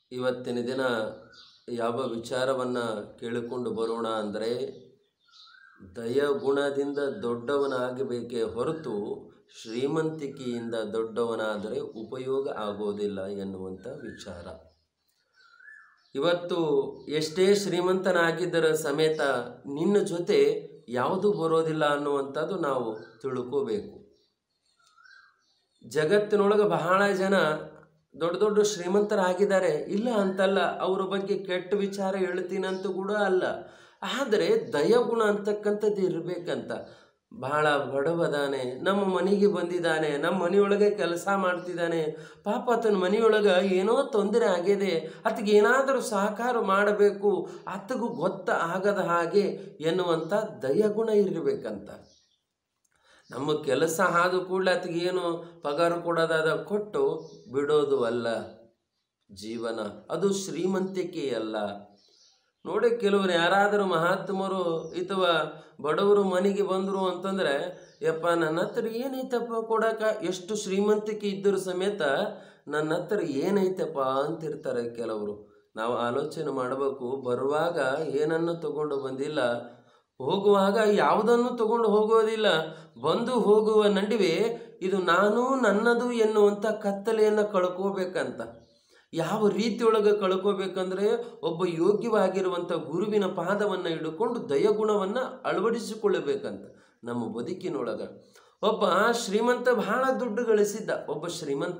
ಇವತ್ತಿನ ದಿನ ಯಾವ ವಿಚಾರವನ್ನು ಕೇಳಿಕೊಂಡು ಬರೋಣ ಅಂದರೆ ದಯಗುಣದಿಂದ ದೊಡ್ಡವನಾಗಬೇಕೇ ಹೊರತು ಶ್ರೀಮಂತಿಕೆಯಿಂದ ದೊಡ್ಡವನಾದರೆ ಉಪಯೋಗ ಆಗೋದಿಲ್ಲ ಎನ್ನುವಂಥ ವಿಚಾರ ಇವತ್ತು ಎಷ್ಟೇ ಶ್ರೀಮಂತನಾಗಿದ್ದರ ಸಮೇತ ನಿನ್ನ ಜೊತೆ ಯಾವುದು ಬರೋದಿಲ್ಲ ಅನ್ನುವಂಥದ್ದು ನಾವು ತಿಳ್ಕೋಬೇಕು ಜಗತ್ತಿನೊಳಗೆ ಬಹಳ ಜನ ದೊಡ್ಡ ದೊಡ್ಡ ಶ್ರೀಮಂತರಾಗಿದ್ದಾರೆ ಇಲ್ಲ ಅಂತಲ್ಲ ಅವ್ರ ಬಗ್ಗೆ ಕೆಟ್ಟ ವಿಚಾರ ಹೇಳ್ತೀನಂತೂ ಕೂಡ ಅಲ್ಲ ಆದರೆ ದಯಗುಣ ಅಂತಕ್ಕಂಥದ್ದು ಇರಬೇಕಂತ ಬಹಳ ಬಡವದಾನೆ ನಮ್ಮ ಮನೆಗೆ ಬಂದಿದ್ದಾನೆ ನಮ್ಮ ಮನೆಯೊಳಗೆ ಕೆಲಸ ಮಾಡ್ತಿದ್ದಾನೆ ಪಾಪ ಆತನ ಮನೆಯೊಳಗೆ ಏನೋ ತೊಂದರೆ ಆಗಿದೆ ಆತಗೆ ಏನಾದರೂ ಸಹಕಾರ ಮಾಡಬೇಕು ಆತಗೂ ಗೊತ್ತ ಆಗದ ಹಾಗೆ ಎನ್ನುವಂಥ ದಯಗುಣ ಇರಬೇಕಂತ ನಮ್ಮ ಕೆಲಸ ಆದ ಕೂಡಲೇ ಆತಗೆ ಏನು ಪಗಾರ ಕೊಡೋದಾದ ಕೊಟ್ಟು ಬಿಡೋದು ಅಲ್ಲ ಜೀವನ ಅದು ಶ್ರೀಮಂತಿಕೆಯಲ್ಲ ನೋಡಿ ಕೆಲವರು ಯಾರಾದರೂ ಮಹಾತ್ಮರು ಅಥವಾ ಬಡವರು ಮನೆಗೆ ಬಂದರು ಅಂತಂದರೆ ಯಪ್ಪ ನನ್ನ ಹತ್ರ ಏನೈತಪ್ಪ ಕೊಡಕ ಎಷ್ಟು ಶ್ರೀಮಂತಿಕೆ ಇದ್ದರೂ ಸಮೇತ ನನ್ನ ಹತ್ರ ಏನೈತಪ್ಪ ಅಂತಿರ್ತಾರೆ ಕೆಲವರು ನಾವು ಆಲೋಚನೆ ಮಾಡಬೇಕು ಬರುವಾಗ ಏನನ್ನು ತಗೊಂಡು ಬಂದಿಲ್ಲ ಹೋಗುವಾಗ ಯಾವುದನ್ನು ತಗೊಂಡು ಹೋಗೋದಿಲ್ಲ ಬಂದು ಹೋಗುವ ನಡುವೆ ಇದು ನಾನು ನನ್ನದು ಎನ್ನುವಂಥ ಕತ್ತಲೆಯನ್ನು ಕಳ್ಕೋಬೇಕಂತ ಯಾವ ರೀತಿಯೊಳಗೆ ಕಳ್ಕೋಬೇಕಂದ್ರೆ ಒಬ್ಬ ಯೋಗ್ಯವಾಗಿರುವಂಥ ಗುರುವಿನ ಪಾದವನ್ನು ಹಿಡ್ಕೊಂಡು ದಯಗುಣವನ್ನು ಅಳವಡಿಸಿಕೊಳ್ಳಬೇಕಂತ ನಮ್ಮ ಬದುಕಿನೊಳಗೆ ಒಬ್ಬ ಶ್ರೀಮಂತ ಬಹಳ ದುಡ್ಡು ಗಳಿಸಿದ್ದ ಒಬ್ಬ ಶ್ರೀಮಂತ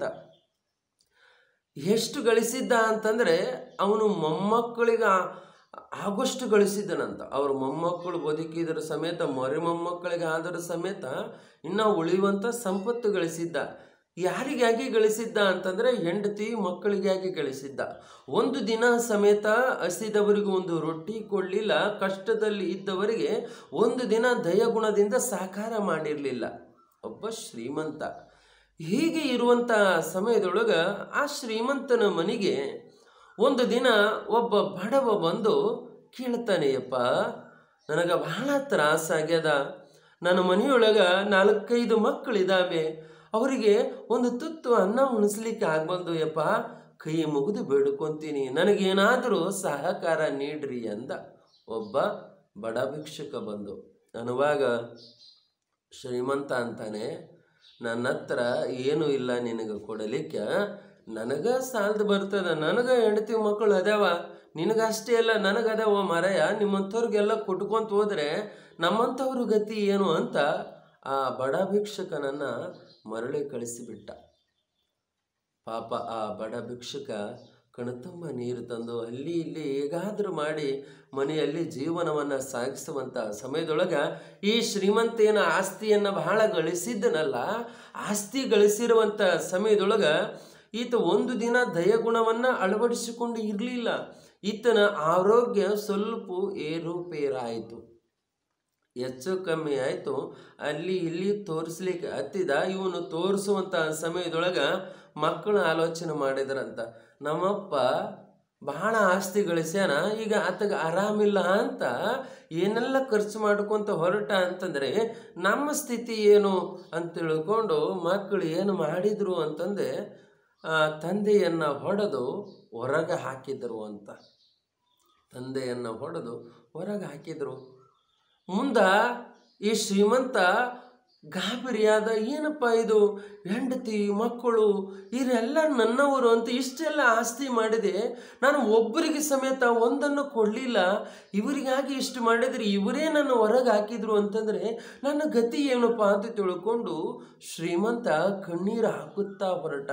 ಎಷ್ಟು ಗಳಿಸಿದ್ದ ಅಂತಂದರೆ ಅವನು ಮೊಮ್ಮಕ್ಕಳಿಗೆ ಆ- ಆಗೋಷ್ಟು ಗಳಿಸಿದ್ದನಂತ ಅವ್ರ ಮೊಮ್ಮಕ್ಕಳು ಬದುಕಿದ್ರ ಸಮೇತ ಮರಿ ಮೊಮ್ಮಕ್ಕಳಿಗೆ ಆದರ ಸಮೇತ ಇನ್ನು ಉಳಿಯುವಂಥ ಸಂಪತ್ತು ಗಳಿಸಿದ್ದ ಯಾರಿಗಾಗಿ ಗಳಿಸಿದ್ದ ಅಂತಂದರೆ ಹೆಂಡತಿ ಮಕ್ಕಳಿಗಾಗಿ ಗಳಿಸಿದ್ದ ಒಂದು ದಿನ ಸಮೇತ ಹಸಿದವರಿಗೆ ಒಂದು ರೊಟ್ಟಿ ಕೊಡಲಿಲ್ಲ ಕಷ್ಟದಲ್ಲಿ ಇದ್ದವರಿಗೆ ಒಂದು ದಿನ ದಯಗುಣದಿಂದ ಸಾಕಾರ ಮಾಡಿರಲಿಲ್ಲ ಒಬ್ಬ ಶ್ರೀಮಂತ ಹೀಗೆ ಇರುವಂಥ ಸಮಯದೊಳಗೆ ಆ ಶ್ರೀಮಂತನ ಮನೆಗೆ ಒಂದು ದಿನ ಒಬ್ಬ ಬಡವ ಬಂದು ಕೇಳ್ತಾನೆಯಪ್ಪ ನನಗೆ ಬಹಳ ತ್ರಾಸಾಗ್ಯದ ನನ್ನ ಮನೆಯೊಳಗೆ ನಾಲ್ಕೈದು ಮಕ್ಕಳಿದ್ದಾವೆ ಅವರಿಗೆ ಒಂದು ತುತ್ತು ಅನ್ನ ಉಣಿಸ್ಲಿಕ್ಕೆ ಆಗ್ಬಂದು ಯಪ್ಪ ಕೈ ಮುಗಿದು ಬೇಡ್ಕೊಂತೀನಿ ನನಗೇನಾದರೂ ಸಹಕಾರ ನೀಡ್ರಿ ಅಂದ ಒಬ್ಬ ಬಡ ಭಿಕ್ಷುಕ ಬಂದು ಅನ್ನುವಾಗ ಶ್ರೀಮಂತ ಅಂತಾನೆ ನನ್ನ ಹತ್ರ ಏನೂ ಇಲ್ಲ ನಿನಗೆ ಕೊಡಲಿಕ್ಕೆ ನನಗೆ ಸಾಲದು ಬರ್ತದ ನನಗೆ ಹೆಂಡತಿ ಮಕ್ಕಳು ಅದಾವ ನಿನಗಷ್ಟೇ ಅಲ್ಲ ನನಗದಾವ ಮರಯ ನಿಮ್ಮಂಥವ್ರಿಗೆಲ್ಲ ಕೊಟ್ಕೊಂತ ಹೋದ್ರೆ ನಮ್ಮಂಥವ್ರ ಗತಿ ಏನು ಅಂತ ಆ ಬಡ ಭಿಕ್ಷುಕನನ್ನು ಮರಳಿ ಕಳಿಸಿಬಿಟ್ಟ ಪಾಪ ಆ ಬಡ ಭಿಕ್ಷುಕ ಕಣತುಂಬ ನೀರು ತಂದು ಅಲ್ಲಿ ಇಲ್ಲಿ ಹೇಗಾದರೂ ಮಾಡಿ ಮನೆಯಲ್ಲಿ ಜೀವನವನ್ನು ಸಾಗಿಸುವಂಥ ಸಮಯದೊಳಗೆ ಈ ಶ್ರೀಮಂತೇನ ಆಸ್ತಿಯನ್ನು ಬಹಳ ಗಳಿಸಿದ್ದನಲ್ಲ ಆಸ್ತಿ ಗಳಿಸಿರುವಂಥ ಸಮಯದೊಳಗೆ ಈತ ಒಂದು ದಿನ ದಯಗುಣವನ್ನು ಅಳವಡಿಸಿಕೊಂಡು ಇರಲಿಲ್ಲ ಈತನ ಆರೋಗ್ಯ ಸ್ವಲ್ಪ ಏರುಪೇರಾಯಿತು ಹೆಚ್ಚು ಕಮ್ಮಿ ಆಯಿತು ಅಲ್ಲಿ ಇಲ್ಲಿ ತೋರಿಸ್ಲಿಕ್ಕೆ ಹತ್ತಿದ ಇವನು ತೋರಿಸುವಂಥ ಸಮಯದೊಳಗೆ ಮಕ್ಕಳು ಆಲೋಚನೆ ಮಾಡಿದ್ರಂತ ನಮ್ಮಪ್ಪ ಬಹಳ ಆಸ್ತಿ ಗಳಿಸ್ಯಾನ ಈಗ ಆತಗ ಆರಾಮಿಲ್ಲ ಅಂತ ಏನೆಲ್ಲ ಖರ್ಚು ಮಾಡ್ಕೊಂತ ಹೊರಟ ಅಂತಂದರೆ ನಮ್ಮ ಸ್ಥಿತಿ ಏನು ಅಂತ ತಿಳ್ಕೊಂಡು ಮಕ್ಕಳು ಏನು ಮಾಡಿದ್ರು ಅಂತಂದೆ ಆ ತಂದೆಯನ್ನು ಹೊಡೆದು ಹೊರಗೆ ಹಾಕಿದರು ಅಂತ ತಂದೆಯನ್ನು ಹೊಡೆದು ಹೊರಗೆ ಹಾಕಿದರು ಮುಂದ ಈ ಶ್ರೀಮಂತ ಗಾಬರಿಯಾದ ಏನಪ್ಪ ಇದು ಹೆಂಡತಿ ಮಕ್ಕಳು ಇವರೆಲ್ಲ ನನ್ನವರು ಅಂತ ಇಷ್ಟೆಲ್ಲ ಆಸ್ತಿ ಮಾಡಿದೆ ನಾನು ಒಬ್ಬರಿಗೆ ಸಮೇತ ಒಂದನ್ನು ಕೊಡಲಿಲ್ಲ ಇವರಿಗಾಗಿ ಇಷ್ಟು ಮಾಡಿದರೆ ಇವರೇ ನನ್ನ ಹೊರಗೆ ಹಾಕಿದ್ರು ಅಂತಂದರೆ ನನ್ನ ಗತಿ ಏನಪ್ಪ ಅಂತ ತಿಳ್ಕೊಂಡು ಶ್ರೀಮಂತ ಕಣ್ಣೀರು ಹಾಕುತ್ತಾ ಹೊರಟ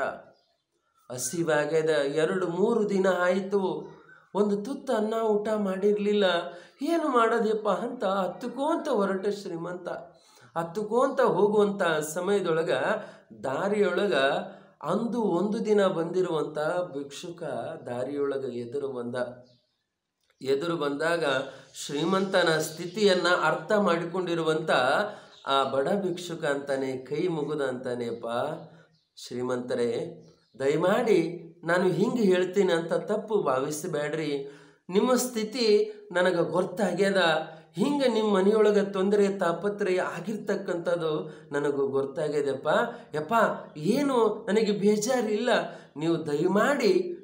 ಹಸಿವಾಗ್ಯದ ಎರಡು ಮೂರು ದಿನ ಆಯಿತು ಒಂದು ತುತ್ತು ಅನ್ನ ಊಟ ಮಾಡಿರಲಿಲ್ಲ ಏನು ಮಾಡೋದಪ್ಪ ಅಂತ ಹತ್ತುಕೋಂತ ಹೊರಟ ಶ್ರೀಮಂತ ಹತ್ತುಕೋಂತ ಹೋಗುವಂಥ ಸಮಯದೊಳಗೆ ದಾರಿಯೊಳಗೆ ಅಂದು ಒಂದು ದಿನ ಬಂದಿರುವಂಥ ಭಿಕ್ಷುಕ ದಾರಿಯೊಳಗೆ ಎದುರು ಬಂದ ಎದುರು ಬಂದಾಗ ಶ್ರೀಮಂತನ ಸ್ಥಿತಿಯನ್ನ ಅರ್ಥ ಮಾಡಿಕೊಂಡಿರುವಂಥ ಆ ಬಡ ಭಿಕ್ಷುಕ ಅಂತಾನೆ ಕೈ ಮುಗುದ ಅಂತಾನೆಪ್ಪ ಶ್ರೀಮಂತರೇ ದಯಮಾಡಿ ನಾನು ಹಿಂಗೆ ಹೇಳ್ತೀನಿ ಅಂತ ತಪ್ಪು ಭಾವಿಸಬೇಡ್ರಿ ನಿಮ್ಮ ಸ್ಥಿತಿ ನನಗೆ ಗೊತ್ತಾಗ್ಯದ ಹಿಂಗೆ ನಿಮ್ಮ ಮನೆಯೊಳಗೆ ತೊಂದರೆ ತಾಪತ್ರಯ ಆಗಿರ್ತಕ್ಕಂಥದ್ದು ನನಗೂ ಗೊತ್ತಾಗ್ಯದಪ್ಪ ಯಪ್ಪ ಏನು ನನಗೆ ಬೇಜಾರಿಲ್ಲ ನೀವು ದಯಮಾಡಿ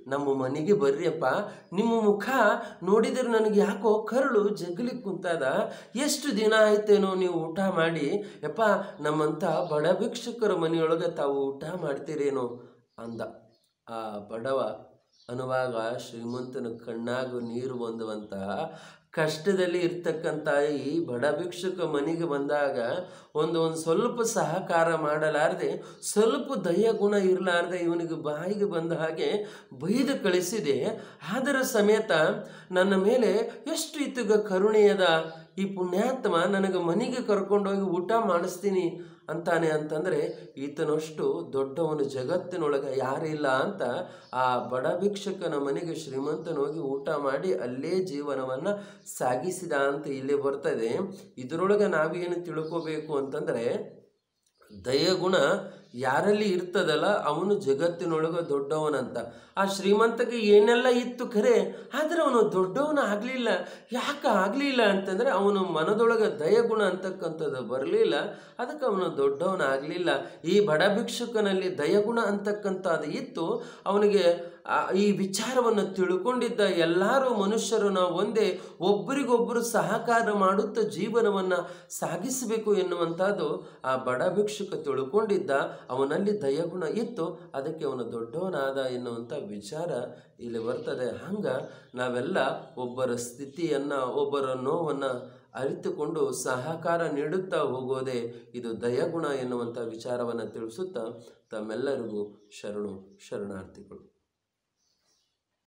ನಮ್ಮ ಮನೆಗೆ ಬರ್ರಿಯಪ್ಪ ನಿಮ್ಮ ಮುಖ ನೋಡಿದರೆ ನನಗೆ ಯಾಕೋ ಕರುಳು ಜಗಲಿ ಕುಂತದ ಎಷ್ಟು ದಿನ ಆಯ್ತೇನೋ ನೀವು ಊಟ ಮಾಡಿ ಯಪ್ಪ ನಮ್ಮಂಥ ಬಡ ಭಿಕ್ಷುಕರ ಮನೆಯೊಳಗೆ ತಾವು ಊಟ ಮಾಡ್ತೀರೇನೋ ಅಂದ ಆ ಬಡವ ಅನ್ನುವಾಗ ಶ್ರೀಮಂತನ ಕಣ್ಣಾಗ ನೀರು ಬಂದುವಂತಹ ಕಷ್ಟದಲ್ಲಿ ಇರ್ತಕ್ಕಂಥ ಈ ಬಡ ಭಿಕ್ಷುಕ ಮನೆಗೆ ಬಂದಾಗ ಒಂದು ಒಂದು ಸ್ವಲ್ಪ ಸಹಕಾರ ಮಾಡಲಾರದೆ ಸ್ವಲ್ಪ ದಯ ಗುಣ ಇರಲಾರ್ದೆ ಇವನಿಗೆ ಬಾಯಿಗೆ ಬಂದ ಹಾಗೆ ಬೈದು ಕಳಿಸಿದೆ ಅದರ ಸಮೇತ ನನ್ನ ಮೇಲೆ ಎಷ್ಟು ಇತ್ತುಗ ಕರುಣೆಯದ ಈ ಪುಣ್ಯಾತ್ಮ ನನಗೆ ಮನೆಗೆ ಕರ್ಕೊಂಡೋಗಿ ಊಟ ಮಾಡಿಸ್ತೀನಿ ಅಂತಾನೆ ಅಂತಂದರೆ ಈತನಷ್ಟು ದೊಡ್ಡವನು ಜಗತ್ತಿನೊಳಗೆ ಯಾರಿಲ್ಲ ಅಂತ ಆ ಬಡ ಭಿಕ್ಷಕನ ಮನೆಗೆ ಶ್ರೀಮಂತನೋಗಿ ಊಟ ಮಾಡಿ ಅಲ್ಲೇ ಜೀವನವನ್ನು ಸಾಗಿಸಿದ ಅಂತ ಇಲ್ಲಿ ಬರ್ತದೆ ಇದರೊಳಗೆ ನಾವೇನು ತಿಳ್ಕೋಬೇಕು ಅಂತಂದರೆ ದಯಗುಣ ಯಾರಲ್ಲಿ ಇರ್ತದಲ್ಲ ಅವನು ಜಗತ್ತಿನೊಳಗೆ ದೊಡ್ಡವನಂತ ಆ ಶ್ರೀಮಂತಗೆ ಏನೆಲ್ಲ ಇತ್ತು ಖರೆ ಆದರೆ ಅವನು ದೊಡ್ಡವನ ಆಗಲಿಲ್ಲ ಯಾಕೆ ಆಗಲಿಲ್ಲ ಅಂತಂದರೆ ಅವನು ಮನದೊಳಗೆ ದಯಗುಣ ಅಂತಕ್ಕಂಥದ್ದು ಬರಲಿಲ್ಲ ಅದಕ್ಕೆ ಅವನು ದೊಡ್ಡವನ ಆಗಲಿಲ್ಲ ಈ ಬಡ ಭಿಕ್ಷುಕನಲ್ಲಿ ದಯಗುಣ ಅಂತಕ್ಕಂಥದ್ದು ಇತ್ತು ಅವನಿಗೆ ಆ- ಈ ವಿಚಾರವನ್ನು ತಿಳ್ಕೊಂಡಿದ್ದ ಎಲ್ಲರೂ ಮನುಷ್ಯರು ನಾವು ಒಂದೇ ಒಬ್ಬರಿಗೊಬ್ಬರು ಸಹಕಾರ ಮಾಡುತ್ತಾ ಜೀವನವನ್ನು ಸಾಗಿಸಬೇಕು ಎನ್ನುವಂಥದ್ದು ಆ ಬಡ ಭಿಕ್ಷುಕ ತಿಳ್ಕೊಂಡಿದ್ದ ಅವನಲ್ಲಿ ದಯಗುಣ ಇತ್ತು ಅದಕ್ಕೆ ಅವನು ದೊಡ್ಡವನಾದ ಎನ್ನುವಂಥ ವಿಚಾರ ಇಲ್ಲಿ ಬರ್ತದೆ ಹಂಗ ನಾವೆಲ್ಲ ಒಬ್ಬರ ಸ್ಥಿತಿಯನ್ನು ಒಬ್ಬರ ನೋವನ್ನು ಅರಿತುಕೊಂಡು ಸಹಕಾರ ನೀಡುತ್ತಾ ಹೋಗೋದೇ ಇದು ದಯಗುಣ ಎನ್ನುವಂಥ ವಿಚಾರವನ್ನು ತಿಳಿಸುತ್ತಾ ತಮ್ಮೆಲ್ಲರಿಗೂ ಶರಣು ಶರಣಾರ್ಥಿಗಳು